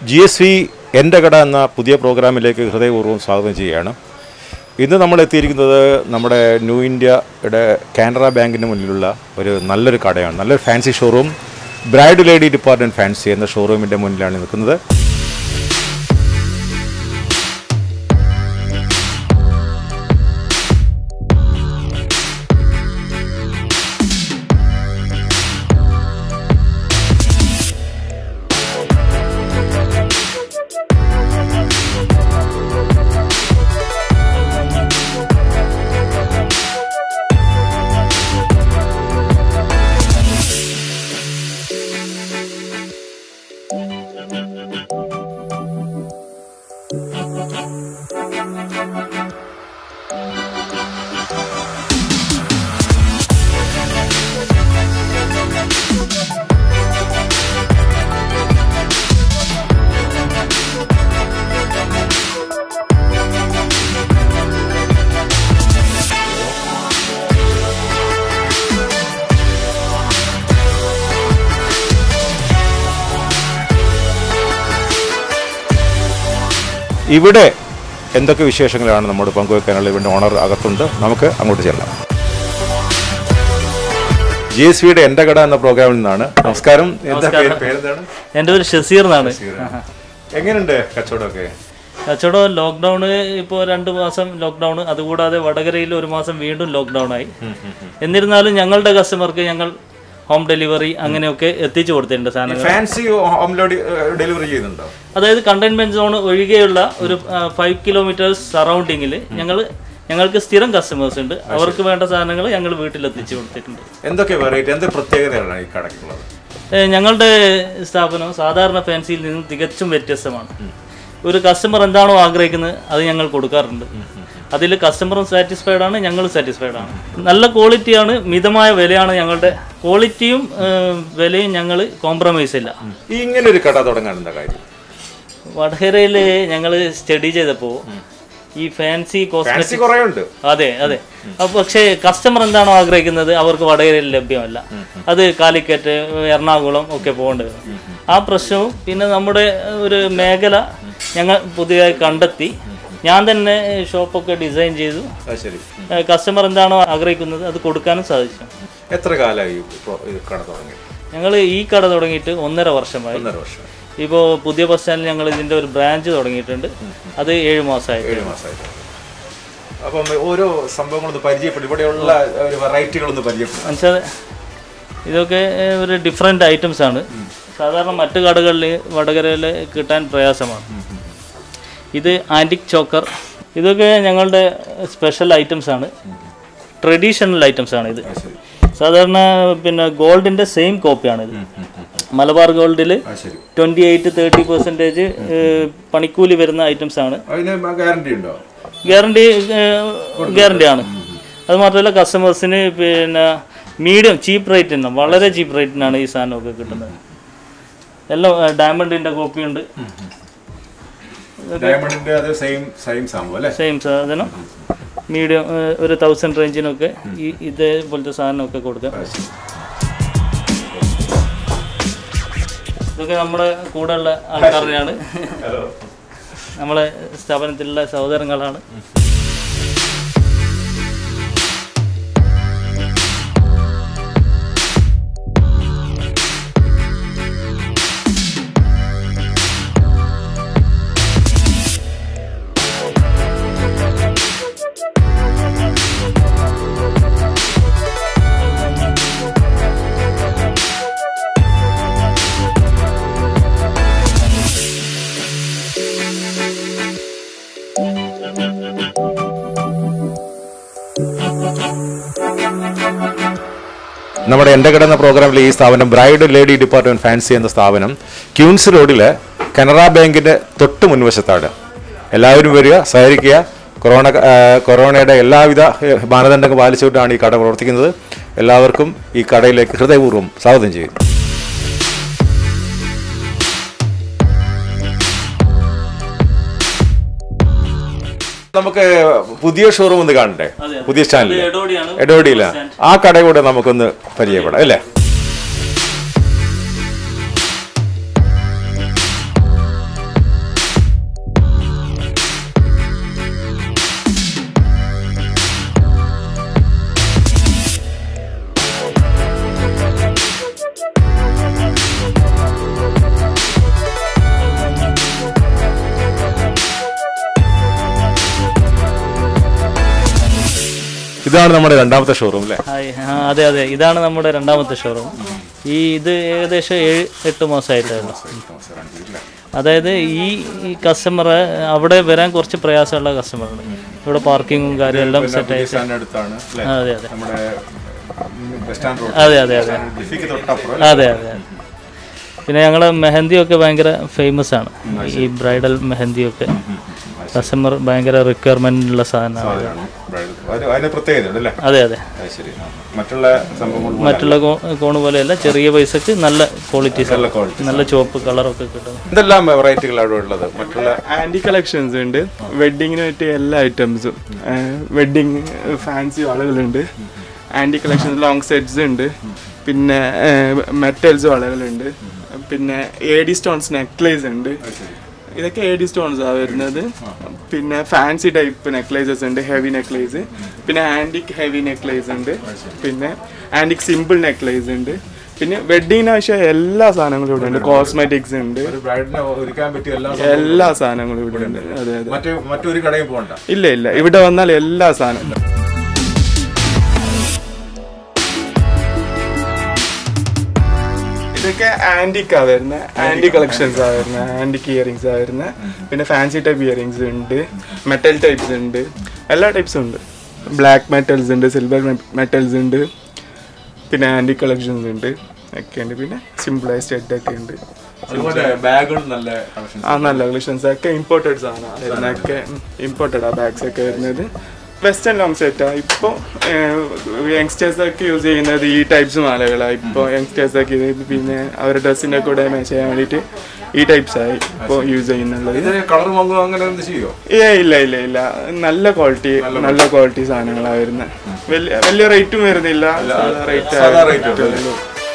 G S V എൻ്റെ കട എന്ന പുതിയ പ്രോഗ്രാമിലേക്ക് ഹൃദയപൂർവ്വം സ്വാഗതം ചെയ്യുകയാണ് ഇന്ന് നമ്മൾ എത്തിയിരിക്കുന്നത് നമ്മുടെ ന്യൂ ഇന്ത്യയുടെ കാനറ ബാങ്കിന് മുന്നിലുള്ള ഒരു നല്ലൊരു കടയാണ് നല്ലൊരു fancy showroom bride lady department fancy എന്ന ഷോറൂമിൻ്റെ മുന്നിലാണ് നിൽക്കുന്നത് ഇവിടെ എന്തൊക്കെ വിശേഷങ്ങളാണ് നമ്മോട് പങ്കുവെക്കാനുള്ള ഇവൻ്റെ ഓണർ അകത്തുണ്ട് നമുക്ക് അങ്ങോട്ട് ചെല്ലാം ജി എസ് വിയുടെ എൻ്റെ കട എന്ന പ്രോഗ്രാമിൽ നിന്നാണ് നമസ്കാരം എന്താ പേര് പേരെന്താണ് എൻ്റെ പേര് ഷസീർ എന്നാണ് എങ്ങനെയുണ്ട് കച്ചവടമൊക്കെ കച്ചവടം ലോക്ക്ഡൗൺ ഇപ്പോൾ രണ്ട് മാസം ലോക്ക്ഡൗൺ അതുകൂടാതെ വടകരയിൽ ഒരു മാസം വീണ്ടും ലോക്ക്ഡൗൺ ആയി എന്നിരുന്നാലും ഞങ്ങളുടെ കസ്റ്റമർക്ക് ഞങ്ങൾ ഹോം ഡെലിവറി അങ്ങനെയൊക്കെ എത്തിച്ചു കൊടുത്തിട്ടുണ്ട് സാധനങ്ങൾ ഫാൻസി ഹോം ഡെലിവറി ചെയ്യുന്നുണ്ടോ അതായത് കണ്ടെയ്ൻമെന്റ് സോൺ ഒഴികെയുള്ള ഒരു ഫൈവ് കിലോമീറ്റേഴ്സ് സറൗണ്ടിങ്ങിൽ ഞങ്ങൾ ഞങ്ങൾക്ക് സ്ഥിരം കസ്റ്റമേഴ്സ് ഉണ്ട് അവർക്ക് വേണ്ട സാധനങ്ങൾ ഞങ്ങൾ വീട്ടിൽ എത്തിച്ചു കൊടുത്തിട്ടുണ്ട് എന്തൊക്കെ വെറൈറ്റി എന്ത് പ്രത്യേകതകളാണ് ഈ കടയ്ക്കുള്ളത് ഏ, ഞങ്ങളുടെ സ്ഥാപനം സാധാരണ ഫാൻസിയിൽ നിന്നും തികച്ചും വ്യത്യസ്തമാണ് ഒരു കസ്റ്റമർ എന്താണോ ആഗ്രഹിക്കുന്നത് അത് ഞങ്ങൾ കൊടുക്കാറുണ്ട് അതിൽ കസ്റ്റമറും സാറ്റിസ്ഫൈഡ് ആണ് ഞങ്ങളും സാറ്റിസ്ഫൈഡ് ആണ് നല്ല ക്വാളിറ്റിയാണ് മിതമായ വിലയാണ് ഞങ്ങളുടെ ക്വാളിറ്റിയും ഏ, വിലയും ഞങ്ങൾ കോംപ്രമൈസ് ഇല്ല ഈ ഇങ്ങനെ ഒരു കട തുടങ്ങാൻ എന്താ കാര്യം വടകരയിൽ ഞങ്ങൾ സ്റ്റഡി ചെയ്തപ്പോൾ ഈ ഫാൻസി കോസ്മെറ്റിക് ഫാൻസി കുറേ ഉണ്ട് അതെ അതെ അപ്പൊ പക്ഷേ കസ്റ്റമർ എന്താണോ ആഗ്രഹിക്കുന്നത് അവർക്ക് വടകരയിൽ ലഭ്യമല്ല അത് കാലിക്കറ്റ് എറണാകുളം ഒക്കെ പോകേണ്ടി വരും ആ പ്രശ്നവും പിന്നെ നമ്മുടെ ഒരു മേഖല ഞങ്ങൾ പുതിയതായി കണ്ടെത്തി ഞാൻ തന്നെ ഷോപ്പൊക്കെ ഡിസൈൻ ചെയ്തു അത് ശരി കസ്റ്റമർ എന്താണോ ആഗ്രഹിക്കുന്നത് അത് കൊടുക്കാനും സാധിച്ചു എത്ര കാലമായി ഇപ്പോൾ ഇത് കട തുടങ്ങി ഞങ്ങൾ ഈ കട തുടങ്ങിയിട്ട് ഒന്നര വർഷമായി ഒന്നര വർഷം ഇപ്പോൾ പുതിയ ബസ് സ്റ്റാൻഡിൽ ഞങ്ങൾ ഇതിൻ്റെ ഒരു ബ്രാഞ്ച് തുടങ്ങിയിട്ടുണ്ട് അത് ഏഴ് മാസമായി ഏഴ് മാസമായിട്ട് അപ്പം ഓരോ സംഭവങ്ങളൊന്ന് പരിചയപ്പെടും ഇവിടെയുള്ള ഒരു വെറൈറ്റികളൊന്ന് പരിചയപ്പെടും എന്നുവെച്ചാൽ ഇതൊക്കെ ഏഹ്, ഒരു ഡിഫറെൻ്റ് ഐറ്റംസ് ആണ് സാധാരണ മറ്റു കടകളിൽ വടകരയിൽ കിട്ടാൻ പ്രയാസമാണ് ഇത് ആൻറ്റിക് ചോക്കർ ഇതൊക്കെ ഞങ്ങളുടെ സ്പെഷ്യൽ ഐറ്റംസ് ആണ് ട്രഡീഷണൽ ഐറ്റംസ് ആണ് ഇത് സാധാരണ പിന്നെ ഗോൾഡിൻ്റെ സെയിം കോപ്പിയാണ് ഇത് മലബാർ ഗോൾഡിൽ ആ ശരി ട്വൻറ്റി എയ്റ്റ് തേർട്ടി പെർസെൻറ്റേജ് പണിക്കൂലി വരുന്ന ഐറ്റംസ് ആണ് അതിന് ഗ്യാരണ്ടി ഉണ്ടോ ഗ്യാരണ്ടി ഗ്യാരണ്ടി ആണ് അത് മാത്രമല്ല കസ്റ്റമേഴ്സിന് പിന്നെ മീഡിയം ചീപ്പ് റേറ്റിന് വളരെ ചീപ്പ് റേറ്റിനാണ് ഈ സാധനമൊക്കെ കിട്ടുന്നത് എല്ലാം ഡയമണ്ടിൻ്റെ കോപ്പി ഉണ്ട് ഡയമണ്ടിന്റെ അത് സെയിം സെയിം സംഭവം അല്ലേ സെയിം സാധനം മീഡിയം ഒരു തൗസൻഡ് റേഞ്ചിനൊക്കെ ഈ ഇതേപോലത്തെ സാധനമൊക്കെ കൊടുക്കാം ഇതൊക്കെ നമ്മുടെ കൂടെയുള്ള ആൾക്കാരുടെയാണ് ഹലോ നമ്മളെ സ്ഥാപനത്തിലുള്ള സഹോദരങ്ങളാണ് നമ്മുടെ എൻ്റെ കിടന്ന പ്രോഗ്രാമിൽ ഈ സ്ഥാപനം ബ്രൈഡ് ലേഡി ഡിപ്പാർട്ട്മെന്റ് ഫാൻസി എന്ന സ്ഥാപനം ക്യൂൻസ് റോഡിൽ കനറ ബാങ്കിന്റെ തൊട്ട് മുൻവശത്താണ് എല്ലാവരും വരിക സഹകരിക്കുക കൊറോണ ആ, കൊറോണയുടെ എല്ലാവിധ ഏ, മാനദണ്ഡങ്ങൾ പാലിച്ചുകൊണ്ടാണ് ഈ കട പ്രവർത്തിക്കുന്നത് എല്ലാവർക്കും ഈ കടയിലേക്ക് ഹൃദയപൂർവ്വം സ്വാഗതം ചെയ്യുന്നു നമുക്ക് പുതിയ ഷോറൂം ഒന്ന് കാണണ്ടേ അതെ. പുതിയ സ്റ്റാൻഡിൽ ഇത് എടോടിയാണ്. എടോടിയില്ല ആ കട കൂടെ നമുക്കൊന്ന് പരിചയപ്പെടാം അല്ലേ ഇതാണ് നമ്മുടെ രണ്ടാമത്തെ ഷോറൂം അല്ലേ ഹായ് ആ അതെ അതെ ഇതാണ് നമ്മുടെ രണ്ടാമത്തെ ഷോറൂം ഈ ഇത് ഏകദേശം ഏഴ് എട്ട് മാസമായിട്ടായിരുന്നു അതായത് ഈ ഈ കസ്റ്റമർ അവിടെ വരാൻ കുറച്ച് പ്രയാസമുള്ള കസ്റ്റമറാണ് ഇവിടെ പാർക്കിങ്ങും കാര്യം എല്ലാം സെറ്റ് ആയിട്ട് അടുത്താണ് ആ, അതെ അതെ നമ്മുടെ ബസ് സ്റ്റാൻഡ് റോഡ് അതെ അതെ അതെ തൊട്ടപ്പുറം അതെ അതെ പിന്നെ ഞങ്ങൾ മെഹന്തിയൊക്കെ ഭയങ്കര ഫേമസ് ആണ് ഈ ബ്രൈഡൽ മെഹന്തിയൊക്കെ കസ്റ്റമർ ഭയങ്കര റിക്വയർമെന്റ് ഉള്ള സാധനമാണ് അതിന് പ്രത്യേകത ഉണ്ട് അല്ലേ അതെ അതെ അത് ശരി ആ. മറ്റുള്ള സംഭവങ്ങൾ മറ്റുള്ള കോ- കോണ് പോലെയല്ല ചെറിയ പൈസക്ക് നല്ല ക്വാളിറ്റി നല്ല ക്വാളിറ്റി നല്ല ചുവപ്പ് കളറൊക്കെ കിട്ടും എന്തെല്ലാം വെറൈറ്റികൾ അവിടെ ഉള്ളത് മറ്റുള്ള ആന്റി കളക്ഷൻസ് ഉണ്ട് വെഡിങ്ങിന് പറ്റിയ എല്ലാ ഐറ്റംസും വെഡിങ് ഫാൻസി വളകളുണ്ട് ആന്റി കളക്ഷൻസ് ലോങ് സെറ്റ്സ് ഉണ്ട് പിന്നെ മെറ്റൽസ് വളകളുണ്ട് പിന്നെ എ ഡി സ്റ്റോൺസ് നെക്ലേസ് ഉണ്ട് ഇതൊക്കെ എ ഡി സ്റ്റോൺസ് ആ വരുന്നത് പിന്നെ ഫാൻസി ടൈപ്പ് നെക്ലേസസ് ഉണ്ട് ഹെവി നെക്ലേസ് പിന്നെ ആന്റിക് ഹെവി നെക്ലേസ് ഉണ്ട് പിന്നെ ആന്റിക് സിമ്പിൾ നെക്ലേസ് ഉണ്ട് പിന്നെ വെഡിങ്ങിന് ആവശ്യം എല്ലാ സാധനങ്ങളും ഇവിടെ ഉണ്ട് കോസ്മെറ്റിക്സ് ഉണ്ട് ഒരു ബ്രൈഡിനെ ഒരുക്കാൻ പറ്റിയ എല്ലാ എല്ലാ സാധനങ്ങളും ഇവിടെ ഉണ്ട് അതെ അതെ മറ്റു മറ്റൊരു കടയിൽ പോകണ്ട ഇല്ല ഇല്ല ഇവിടെ വന്നാൽ എല്ലാ സാധനവും ഇതൊക്കെ ആന്റിക് ആ വരുന്നത് ആന്റി കളക്ഷൻസ് ആ വരുന്നത് ആന്റിക് ഇയറിങ്സ് ആ വരുന്നത് പിന്നെ ഫാൻസി ടൈപ്പ് ഇയറിങ്സ് ഉണ്ട് മെറ്റൽ ടൈപ്സ് ഉണ്ട് എല്ലാ ടൈപ്സും ഉണ്ട് ബ്ലാക്ക് മെറ്റൽസ് ഉണ്ട് സിൽവർ മെറ്റൽസ് ഉണ്ട് പിന്നെ ആന്റി കളക്ഷൻസ് ഉണ്ട് ഒക്കെ ഉണ്ട് പിന്നെ സിമ്പിളായ സ്റ്റെഡ് ഒക്കെ ഉണ്ട് അതുപോലെ ബാഗുകൾ നല്ല കളക്ഷൻ ആ നല്ല കളക്ഷൻസ് ഒക്കെ ഇമ്പോർട്ടഡ് സാധനമാണ് വരുന്നതൊക്കെ ഇമ്പോർട്ടഡ് ആ ബാഗ്സ് ഒക്കെ വരുന്നത് വെസ്റ്റേൺ ലോങ് സെറ്റാ ഇപ്പോൾ യങ്സ്റ്റേഴ്സ് ഒക്കെ യൂസ് ചെയ്യുന്നത് ഈ ടൈപ്സ് മാലകളാണ് ഇപ്പോൾ യങ്സ്റ്റേഴ്സ് ഒക്കെ ഇത് പിന്നെ അവരുടെ ഡ്രസ്സിൻ്റെ കൂടെ മാച്ച് ചെയ്യാൻ വേണ്ടിയിട്ട് ഈ ടൈപ്സ് ആയി ഇപ്പോൾ യൂസ് ചെയ്യുന്നുള്ളത് ഇതിന് കളർ വാങ്ങുക അങ്ങനെ എന്ത് ചെയ്യോ ഏ ഇല്ല ഇല്ല ഇല്ല നല്ല ക്വാളിറ്റി നല്ല ക്വാളിറ്റി സാധനങ്ങളാണ് വരുന്നത് വലിയ വലിയ റേറ്റും വരുന്നില്ല സാധാ സാധാ rate റേറ്റ് ഉള്ളൂ.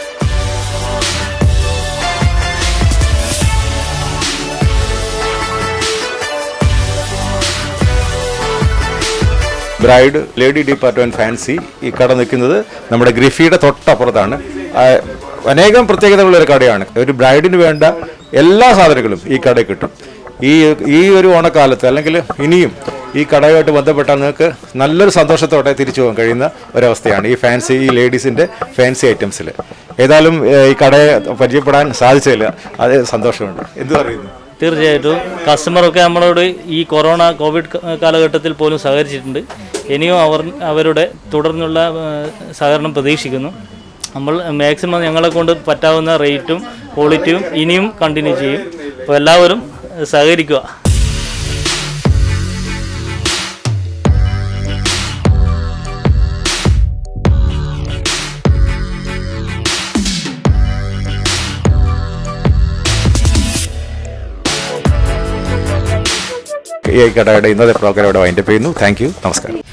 ബ്രൈഡ് ലേഡി ഡിപ്പാർട്ട്മെന്റ് ഫാൻസി ഈ കട നിൽക്കുന്നത് നമ്മുടെ ഗ്രിഫിയുടെ തൊട്ടപ്പുറത്താണ് ആ, അനേകം പ്രത്യേകതകളുള്ള ഒരു കടയാണ് ഒരു ബ്രൈഡിന് വേണ്ട എല്ലാ സാധനങ്ങളും ഈ കടയിൽ കിട്ടും ഈ ഈ ഒരു ഓണക്കാലത്ത് അല്ലെങ്കിൽ ഇനിയും ഈ കടയുമായിട്ട് ബന്ധപ്പെട്ടാൽ നിങ്ങൾക്ക് നല്ലൊരു സന്തോഷത്തോടെ തിരിച്ചു പോകാൻ കഴിയുന്ന ഒരവസ്ഥയാണ് ഈ ഫാൻസി ഈ ലേഡീസിൻ്റെ ഫാൻസി ഐറ്റംസിൽ ഏതായാലും ഏഹ്, ഈ കടയെ പരിചയപ്പെടാൻ സാധിച്ചില്ല അത് സന്തോഷമുണ്ട് എന്ത് പറയുന്നു തീർച്ചയായിട്ടും കസ്റ്റമറൊക്കെ നമ്മളോട് ഈ കൊറോണ കോവിഡ് ക- കാലഘട്ടത്തിൽ പോലും സഹകരിച്ചിട്ടുണ്ട് ഇനിയും അവർ അവരുടെ തുടർന്നുള്ള ആ, സഹകരണം പ്രതീക്ഷിക്കുന്നു നമ്മൾ മാക്സിമം ഞങ്ങളെ കൊണ്ട് പറ്റാവുന്ന റേറ്റും ക്വാളിറ്റിയും ഇനിയും കണ്ടിന്യൂ ചെയ്യും അപ്പോൾ എല്ലാവരും സഹകരിക്കുക ഈ കടയുടെ ഇന്നത്തെ പ്രോഗ്രാം ഇവിടെ വൈൻഡപ്പ് ചെയ്യുന്നു താങ്ക് യു നമസ്കാരം